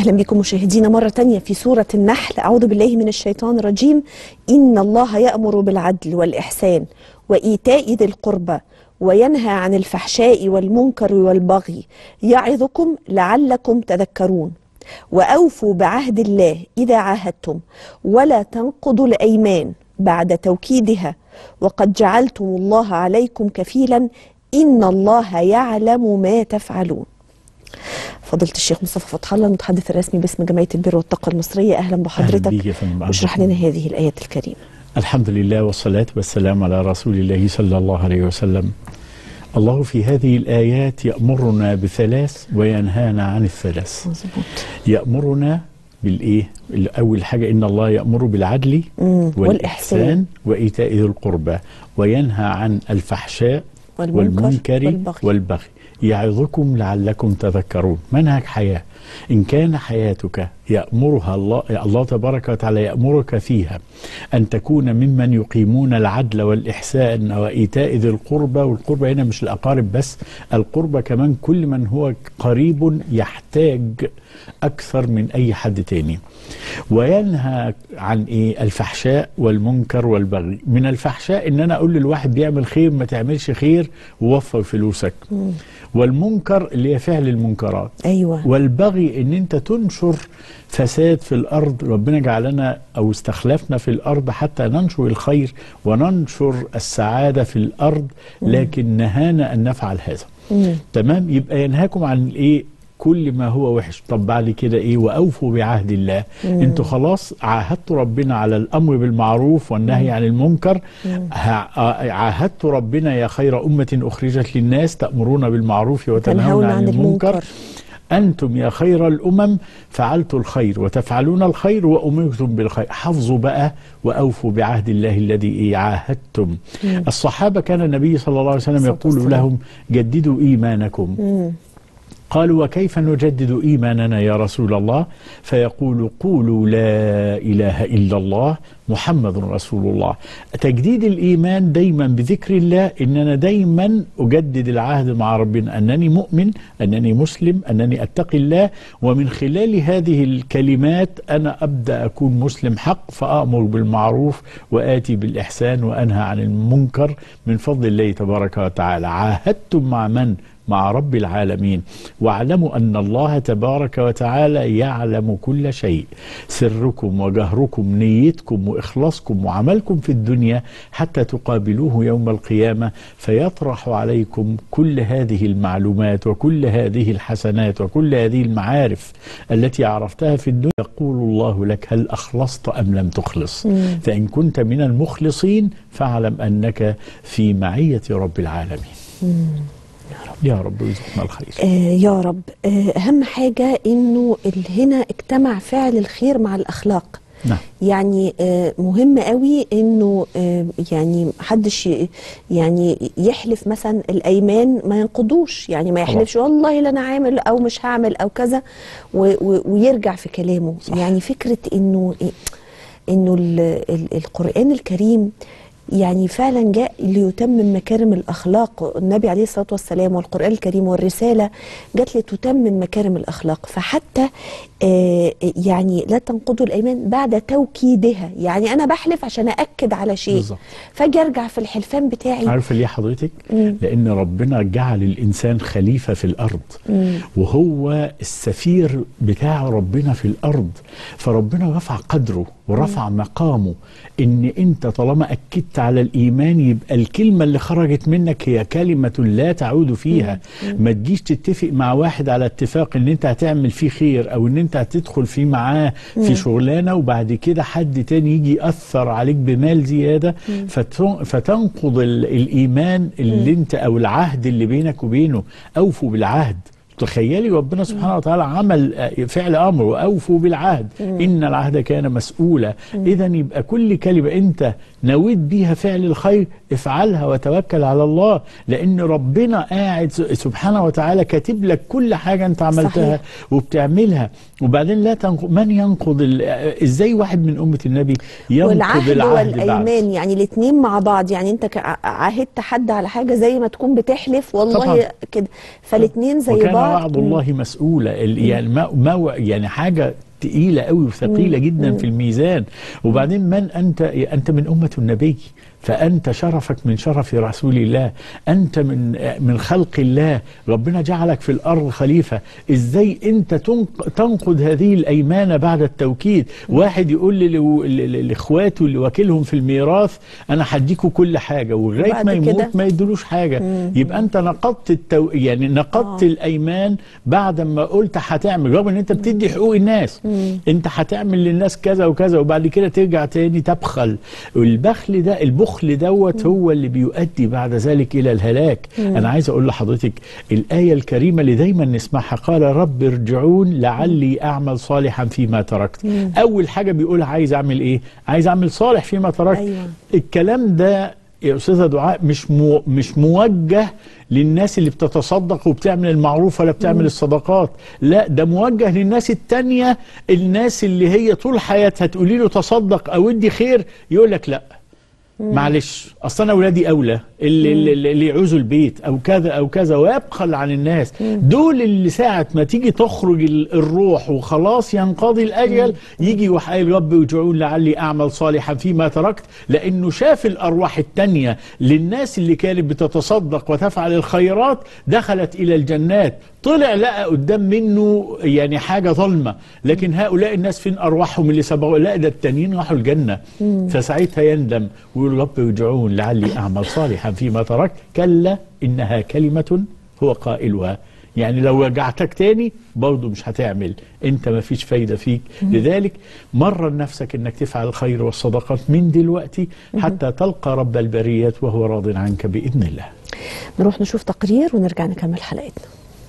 أهلا بكم مشاهدينا مرة تانية في سورة النحل أعوذ بالله من الشيطان الرجيم إن الله يأمر بالعدل والإحسان وإيتاء ذي القربى وينهى عن الفحشاء والمنكر والبغي يعظكم لعلكم تذكرون وأوفوا بعهد الله إذا عاهدتم ولا تنقضوا الأيمان بعد توكيدها وقد جعلتم الله عليكم كفيلا إن الله يعلم ما تفعلون فضيلة الشيخ مصطفى فتح الله المتحدث الرسمي باسم جمعية البر والتقوى المصرية أهلا أهلا بحضرتك بيك يا فندم. واشرح لنا هذه الآيات الكريمة الحمد لله والصلاة والسلام على رسول الله صلى الله عليه وسلم الله في هذه الآيات يأمرنا بثلاث وينهانا عن الثلاث مظبوط يأمرنا بالإيه؟ أول حاجة إن الله يأمر بالعدل مم. والإحسان وإيتاء ذي القربى وينهى عن الفحشاء والمنكر والمنكر والبغي. والبغي يعظكم لعلكم تذكرون منهج حياة إن كان حياتك يأمرها الله الله تبارك وتعالى يأمرك فيها أن تكون ممن يقيمون العدل والإحسان وإيتاء ذي القربى والقربى هنا مش الأقارب بس القربى كمان كل من هو قريب يحتاج أكثر من أي حد تاني وينهى عن إيه الفحشاء والمنكر والبغي من الفحشاء إن أنا أقول للواحد بيعمل خير ما تعملش خير ووفر فلوسك والمنكر اللي هي فعل المنكرات أيوة والبغي ان انت تنشر فساد في الارض ربنا جعلنا او استخلفنا في الارض حتى ننشر الخير وننشر السعاده في الارض لكن نهانا ان نفعل هذا مم. تمام يبقى ينهاكم عن الايه كل ما هو وحش طب بعد كده ايه واوفوا بعهد الله انتوا خلاص عاهدتوا ربنا على الامر بالمعروف والنهي عن المنكر ها- آه، عاهدتوا ربنا يا خير امه اخرجت للناس تامرون بالمعروف وتنهون عن المنكر أنتم يا خير الأمم فعلتوا الخير وتفعلون الخير وأمرتم بالخير حافظوا بقى وأوفوا بعهد الله الذي إيه عاهدتم الصحابة كان النبي صلى الله عليه وسلم الصلاة يقول والسلام. لهم جددوا إيمانكم مم. قالوا وكيف نجدد إيماننا يا رسول الله فيقول قولوا لا إله إلا الله محمد رسول الله تجديد الإيمان دايما بذكر الله إن أنا دايما أجدد العهد مع ربنا أنني مؤمن أنني مسلم أنني أتقي الله ومن خلال هذه الكلمات أنا أبدأ أكون مسلم حق فأأمر بالمعروف وآتي بالإحسان وأنهى عن المنكر من فضل الله تبارك وتعالى عاهدتم مع من؟ مع رب العالمين واعلموا ان الله تبارك وتعالى يعلم كل شيء سركم وجهركم نيتكم واخلاصكم وعملكم في الدنيا حتى تقابلوه يوم القيامه فيطرح عليكم كل هذه المعلومات وكل هذه الحسنات وكل هذه المعارف التي عرفتها في الدنيا يقول الله لك هل اخلصت ام لم تخلص فان كنت من المخلصين فاعلم انك في معيه رب العالمين يا رب يرزقنا الخير آه يا رب آه أهم حاجة إنه ال- هنا اجتمع فعل الخير مع الأخلاق نعم يعني آه، مهم قوي انه آه، يعني محدش ي- يعني يحلف مثلا الايمان ما ينقضوش يعني ما يحلفش والله لا انا عامل او مش هعمل او كذا و- و- ويرجع في كلامه صح. يعني فكره انه انه ال- ال- القران الكريم يعني فعلا جاء ليتمم مكارم الاخلاق النبي عليه الصلاه والسلام والقران الكريم والرساله جت لتتمم مكارم الاخلاق فحتى آه يعني لا تنقضوا الايمان بعد توكيدها يعني انا بحلف عشان ااكد على شيء بالظبط. فاجي ارجع في الحلفان بتاعي عارفه ليه حضرتك؟ مم. لأن ربنا جعل الإنسان خليفة في الأرض مم. وهو السفير بتاع ربنا في الأرض فربنا رفع قدره ورفع مقامه إن أنت طالما أكدت على الإيمان يبقى الكلمة اللي خرجت منك هي كلمة لا تعود فيها ما تجيش تتفق مع واحد على اتفاق إن أنت هتعمل فيه خير أو إن أنت هتدخل فيه معاه في شغلانة وبعد كده حد تاني يجي يأثر عليك بمال زيادة فتن- فتنقض ال- الإيمان اللي أنت أو العهد اللي بينك وبينه أوفوا بالعهد تخيلي ربنا سبحانه وتعالى عمل آه، فعل امر واوفوا بالعهد ان العهد كان مسؤولا اذا يبقى كل كلمه انت نويت بيها فعل الخير افعلها وتوكل على الله لان ربنا قاعد س- سبحانه وتعالى كاتب لك كل حاجه انت عملتها صحيح. وبتعملها وبعدين لا تنقض من ينقض ال- آه، ازاي واحد من امه النبي ينقض والعهد العهد بعد والايمان يعني الاثنين مع بعض يعني انت ك- عاهدت حد على حاجه زي ما تكون بتحلف والله طبعاً. كده فالاثنين زي وكان بعض وعد الله مسؤولة ال- يعني ما ما يعني حاجة تقيلة قوي وثقيلة جدا في الميزان وبعدين من أنت أنت من أمة النبي فأنت شرفك من شرف رسول الله أنت من من خلق الله ربنا جعلك في الأرض خليفة إزاي أنت تنق- تنقض هذه الأيمان بعد التوكيد واحد يقول لي لو- ل- ل- لإخواته اللي واكلهم في الميراث أنا هديكوا كل حاجة ولغاية وبعد ما يموت كده؟ ما يدلوش حاجة يبقى أنت نقضت التو... يعني نقضت آه. الأيمان بعد ما قلت هتعمل رغم أن أنت بتدي حقوق الناس أنت هتعمل للناس كذا وكذا وبعد كده ترجع تاني تبخل والبخل ده البخل دوت هو اللي بيؤدي بعد ذلك إلى الهلاك أنا عايز أقول لحضرتك الآية الكريمة اللي دايما نسمعها قال رب ارجعون لعلي أعمل صالحا فيما تركت أول حاجة بيقولها عايز أعمل إيه عايز أعمل صالح فيما تركت أيوة. الكلام ده يا استاذه دعاء مش مو مش موجه للناس اللي بتتصدق وبتعمل المعروف ولا بتعمل الصدقات لا ده موجه للناس التانية الناس اللي هي طول حياتها تقولي له تصدق او ادي خير يقول لك لا معلش اصل انا اولادي اولى اللي, اللي, اللي يعوزوا البيت او كذا او كذا ويبخل عن الناس دول اللي ساعه ما تيجي تخرج ال- الروح وخلاص ينقضي الاجل يجي وحايل رب ارجعون لعلي اعمل صالحا فيما تركت لانه شاف الارواح التانية للناس اللي كانت بتتصدق وتفعل الخيرات دخلت الى الجنات طلع لقى قدام منه يعني حاجه ظلمه لكن هؤلاء الناس فين ارواحهم اللي سبقوا لا ده التانيين راحوا الجنه فساعتها يندم ويقول رب ارجعون لعلي اعمل صالحا فيما تركت كلا انها كلمه هو قائلها يعني لو رجعتك تاني برضه مش هتعمل انت ما فيش فايده فيك لذلك مرن نفسك انك تفعل الخير والصدقات من دلوقتي حتى تلقى رب البريات وهو راض عنك باذن الله نروح نشوف تقرير ونرجع نكمل حلقتنا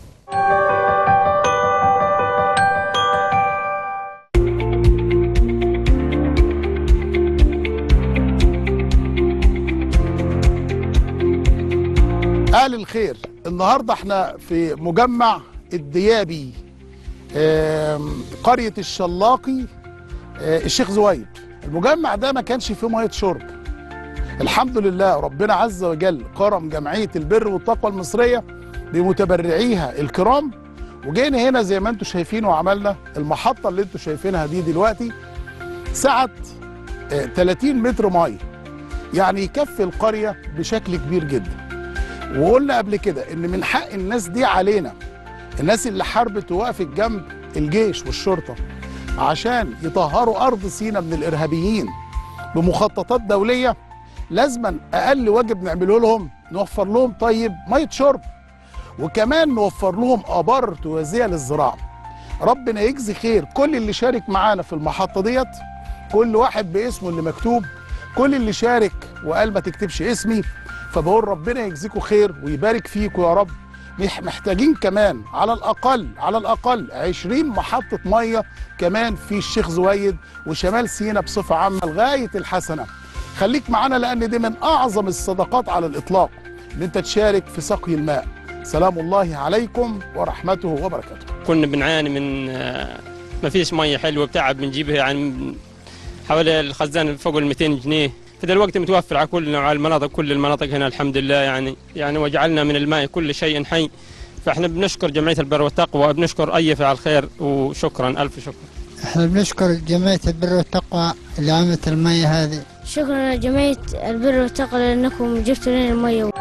أهل الخير النهاردة احنا في مجمع الديابي آم، قرية الشلاقي آه، الشيخ زويد المجمع ده ما كانش فيه مية شرب الحمد لله ربنا عز وجل كرم جمعية البر والتقوى المصرية بمتبرعيها الكرام وجينا هنا زي ما انتم شايفين وعملنا المحطة اللي انتم شايفينها دي دلوقتي سعة آه، 30 متر مية يعني يكفي القرية بشكل كبير جدا وقلنا قبل كده ان من حق الناس دي علينا الناس اللي حاربت ووقفت جنب الجيش والشرطه عشان يطهروا ارض سينا من الارهابيين بمخططات دوليه لازما اقل واجب نعمله لهم نوفر لهم طيب ميه شرب وكمان نوفر لهم ابار توازيه للزراعه ربنا يجزي خير كل اللي شارك معانا في المحطه ديت كل واحد باسمه اللي مكتوب كل اللي شارك وقال ما تكتبش اسمي فبقول ربنا يجزيكم خير ويبارك فيكم يا رب مح- محتاجين كمان على الاقل على الاقل 20 محطه ميه كمان في الشيخ زويد وشمال سينا بصفه عامه لغايه الحسنه خليك معانا لان دي من اعظم الصدقات على الاطلاق ان انت تشارك في سقي الماء سلام الله عليكم ورحمته وبركاته كنا بنعاني من آه، ما فيش ميه حلوه بتعب بنجيبها يعني من حوالي الخزان فوق ال 200 جنيه فدلوقتي متوفر على كل على المناطق كل المناطق هنا الحمد لله يعني يعني وجعلنا من الماء كل شيء حي فاحنا بنشكر جمعيه البر والتقوى بنشكر اي فعل خير وشكرا الف شكر احنا بنشكر جمعية البر والتقوى اللي عملت المية هذه شكرا لجمعية البر والتقوى لأنكم جبتوا لنا المية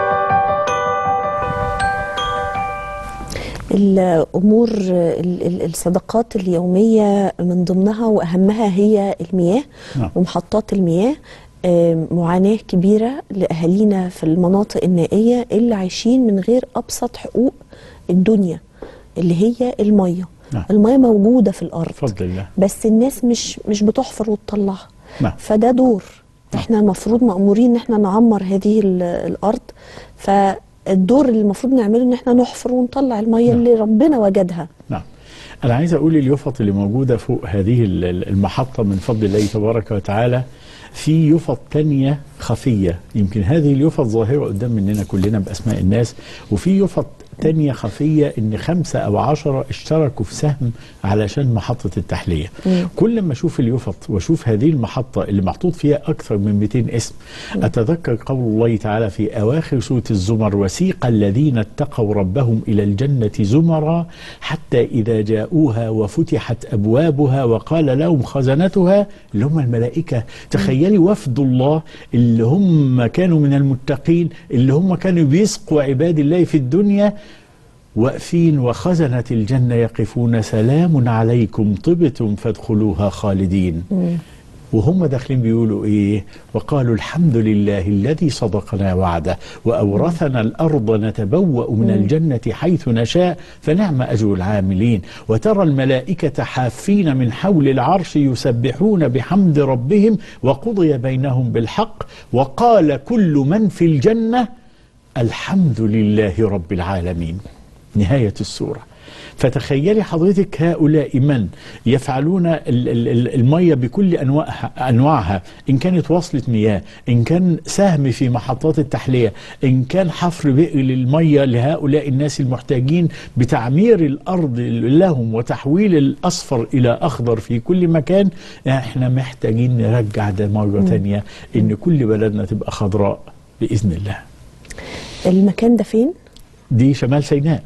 الامور ال- ال- الصدقات اليوميه من ضمنها واهمها هي المياه نعم. ومحطات المياه آم، معاناه كبيره لاهالينا في المناطق النائيه اللي عايشين من غير ابسط حقوق الدنيا اللي هي الميه نعم. الميه موجوده في الارض بفضل الله بس الناس مش مش بتحفر وتطلعها نعم. فده دور احنا المفروض مأمورين ان احنا نعمر هذه ال- الارض فالدور اللي المفروض نعمله ان احنا نحفر ونطلع الميه نعم. اللي ربنا وجدها نعم أنا عايز أقول اليفط اللي موجودة فوق هذه ال- ال- المحطة من فضل الله تبارك وتعالى في يفط تانية خفية يمكن هذه اليفط ظاهرة قدام مننا كلنا بأسماء الناس وفي يفط تانية خفية ان خمسة او عشرة اشتركوا في سهم علشان محطة التحلية كل ما اشوف اليفط واشوف هذه المحطة اللي محطوط فيها اكثر من 200 اسم اتذكر قول الله تعالى في اواخر سورة الزمر وسيق الذين اتقوا ربهم الى الجنة زمرا حتى اذا جاءوها وفتحت ابوابها وقال لهم خزنتها اللي هم الملائكة تخيلي وفد الله اللي هم كانوا من المتقين اللي هم كانوا بيسقوا عباد الله في الدنيا واقفين وخزنة الجنة يقفون سلام عليكم طبتم فادخلوها خالدين وهم داخلين بيقولوا ايه وقالوا الحمد لله الذي صدقنا وعده واورثنا الارض نتبوا من الجنه حيث نشاء فنعم اجر العاملين وترى الملائكه حافين من حول العرش يسبحون بحمد ربهم وقضي بينهم بالحق وقال كل من في الجنه الحمد لله رب العالمين نهايه السوره فتخيلي حضرتك هؤلاء من يفعلون ال- ال- ال- المية بكل أنواعها, أنواعها إن كانت وصلة مياه إن كان سهم في محطات التحلية إن كان حفر بئر للمية لهؤلاء الناس المحتاجين بتعمير الأرض لهم وتحويل الأصفر إلى أخضر في كل مكان إحنا محتاجين نرجع ده مرة تانية إن كل بلدنا تبقى خضراء بإذن الله المكان ده فين؟ دي شمال سيناء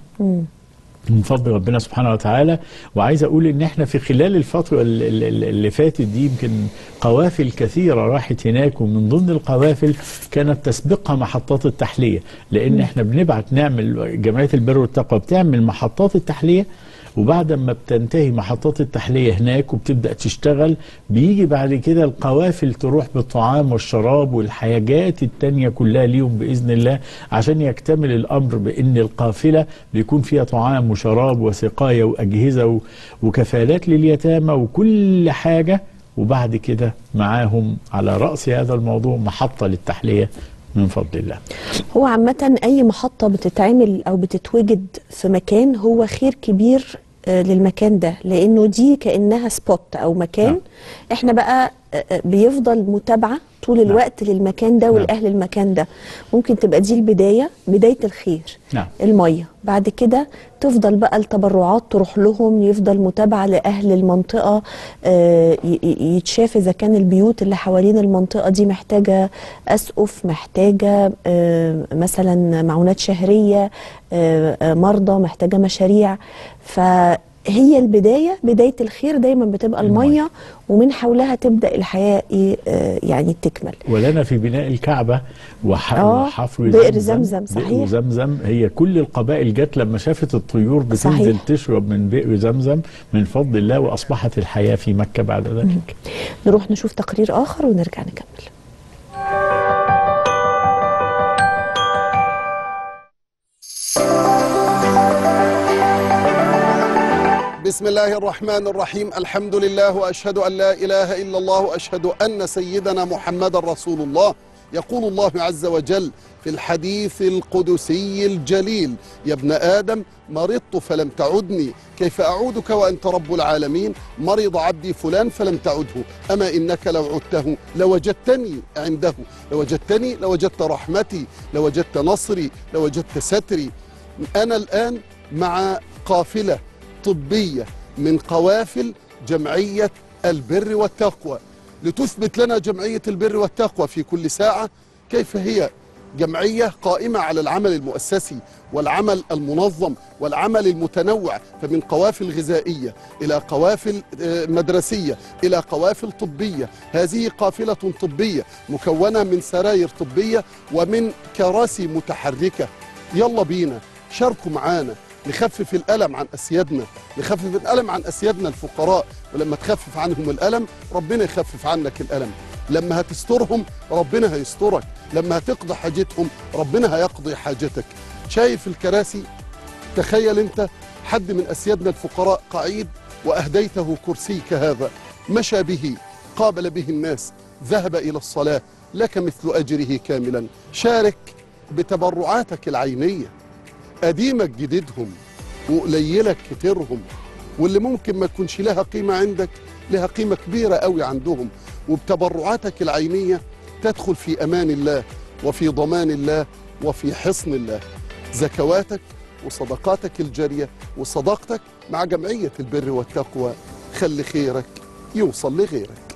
من فضل ربنا سبحانه وتعالى وعايز اقول ان احنا في خلال الفتره ال- ال- ال- اللي فاتت دي يمكن قوافل كثيره راحت هناك ومن ضمن القوافل كانت تسبقها محطات التحليه لان احنا بنبعت نعمل جمعيه البر والتقوى بتعمل محطات التحليه وبعد ما بتنتهي محطات التحليه هناك وبتبدا تشتغل بيجي بعد كده القوافل تروح بالطعام والشراب والحاجات التانية كلها ليهم باذن الله عشان يكتمل الامر بان القافله بيكون فيها طعام وشراب وسقايه واجهزه و- وكفالات لليتامى وكل حاجه وبعد كده معاهم على راس هذا الموضوع محطه للتحليه من فضل الله هو عامة أي محطة بتتعمل أو بتتوجد في مكان هو خير كبير آه، للمكان ده لأنه دي كأنها سبوت أو مكان نعم. إحنا بقى آه، آه، بيفضل متابعة طول نعم. الوقت للمكان ده نعم. والأهل المكان ده ممكن تبقى دي البداية بداية الخير نعم. المية بعد كده تفضل بقى التبرعات تروح لهم يفضل متابعة لأهل المنطقة آه، ي- ي- يتشاف إذا كان البيوت اللي حوالين المنطقة دي محتاجة أسقف محتاجة آه، مثلا معونات شهرية آه، آه، مرضى محتاجة مشاريع فهي البداية بداية الخير دايما بتبقى المية. المية ومن حولها تبدأ الحياة إيه، آه، يعني تكمل ولنا في بناء الكعبة وح- آه، وحفر بئر زمزم، صحيح. بئر زمزم هي كل القبائل جت لما شافت الطيور بتنزل صحيح. تشرب من بئر زمزم من فضل الله وأصبحت الحياة في مكة بعد ذلك نروح نشوف تقرير آخر ونرجع نكمل بسم الله الرحمن الرحيم الحمد لله واشهد ان لا اله الا الله واشهد ان سيدنا محمد رسول الله يقول الله عز وجل في الحديث القدسي الجليل يا ابن ادم مرضت فلم تعدني كيف اعودك وانت رب العالمين مرض عبدي فلان فلم تعده اما انك لو عدته لوجدتني عنده لوجدتني لوجدت رحمتي لوجدت نصري لوجدت ستري انا الان مع قافله طبية من قوافل جمعية البر والتقوى لتثبت لنا جمعية البر والتقوى في كل ساعة كيف هي جمعية قائمة على العمل المؤسسي والعمل المنظم والعمل المتنوع فمن قوافل غذائية إلى قوافل آه، مدرسية إلى قوافل طبية هذه قافلة طبية مكونة من سراير طبية ومن كراسي متحركة يلا بينا شاركوا معانا نخفف الألم عن أسيادنا نخفف الألم عن أسيادنا الفقراء ولما تخفف عنهم الألم ربنا يخفف عنك الألم لما هتسترهم ربنا هيسترك لما هتقضي حاجتهم ربنا هيقضي حاجتك شايف الكراسي تخيل انت حد من أسيادنا الفقراء قعيد وأهديته كرسيك هذا مشى به قابل به الناس ذهب إلى الصلاة لك مثل أجره كاملا شارك بتبرعاتك العينيه قديمك جديدهم وقليلك كتيرهم واللي ممكن ما تكونش لها قيمة عندك لها قيمة كبيرة قوي عندهم وبتبرعاتك العينية تدخل في أمان الله وفي ضمان الله وفي حصن الله زكواتك وصدقاتك الجارية وصداقتك مع جمعية البر والتقوى خلي خيرك يوصل لغيرك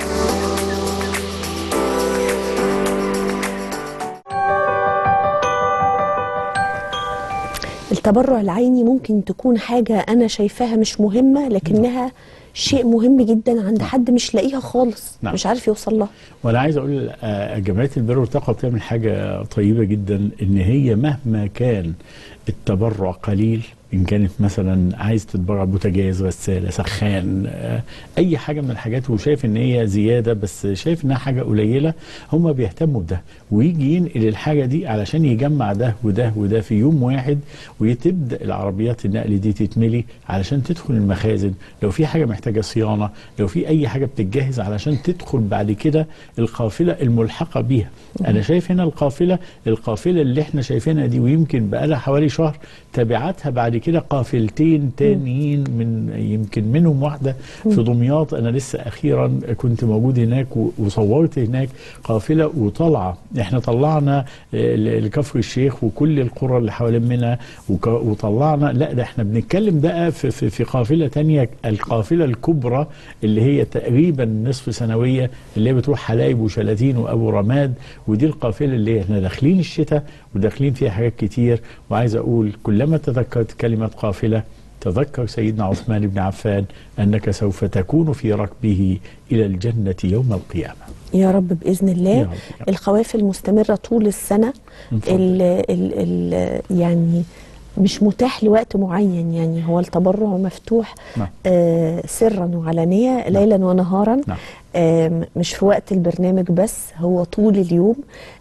التبرع العيني ممكن تكون حاجة أنا شايفاها مش مهمة لكنها شيء مهم جدا عند حد مش لاقيها خالص نعم. مش عارف يوصل لها وانا عايز اقول آه، جمعيه البر والتقوى بتعمل حاجه طيبه جدا ان هي مهما كان التبرع قليل ان كانت مثلا عايز تتبرع بوتاجاز غساله سخان آه، اي حاجه من الحاجات وشايف ان هي زياده بس شايف انها حاجه قليله هم بيهتموا بده ويجي ينقل الحاجه دي علشان يجمع ده وده وده في يوم واحد وتبدا العربيات النقل دي تتملي علشان تدخل المخازن لو في حاجه محتاجه صيانه لو في اي حاجه بتتجهز علشان تدخل بعد كده القافله الملحقه بيها انا شايف هنا القافله القافله اللي احنا شايفينها دي ويمكن بقالها حوالي شهر تبعاتها بعد كده قافلتين تانيين من يمكن منهم واحده في دمياط انا لسه اخيرا كنت موجود هناك و- وصورت هناك قافله وطالعه احنا طلعنا آه، ل- لكفر الشيخ وكل القرى اللي حوالين منها وك- وطلعنا لا ده احنا بنتكلم بقى في, في, في قافله تانية القافله الكبرى اللي هي تقريبا نصف سنويه اللي هي بتروح حلايب وشلاتين وابو رماد ودي القافله اللي احنا داخلين الشتاء وداخلين فيها حاجات كتير وعايز اقول كلما تذكرت كلمه قافله تذكر سيدنا عثمان بن عفان انك سوف تكون في ركبه الى الجنه يوم القيامه. يا رب بإذن يا الله رب. القوافل مستمرة طول السنة اتفضل. ال ال ال يعني مش متاح لوقت معين يعني هو التبرع مفتوح نعم. آه سرا وعلانية ليلا ونهارا نعم. آه مش في وقت البرنامج بس هو طول اليوم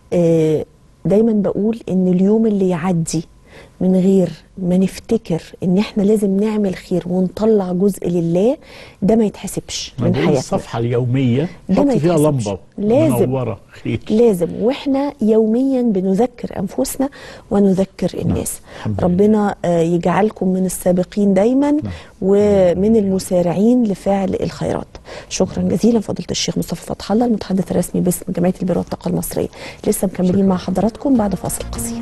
آه دايما بقول ان اليوم اللي يعدي من غير ما نفتكر ان احنا لازم نعمل خير ونطلع جزء لله ده ما يتحسبش أنا من بقول حياتنا الصفحه اليوميه ده ما حط فيها يتحسبش. لمبه لازم. منوره خير لازم واحنا يوميا بنذكر انفسنا ونذكر الناس الحمد لله. ربنا آه، يجعلكم من السابقين دايما ومن المسارعين لفعل الخيرات شكرا جزيلا فضيله الشيخ مصطفى فتح الله المتحدث الرسمي باسم جمعيه البر والطاقه المصريه لسه مكملين مع حضراتكم بعد فاصل قصير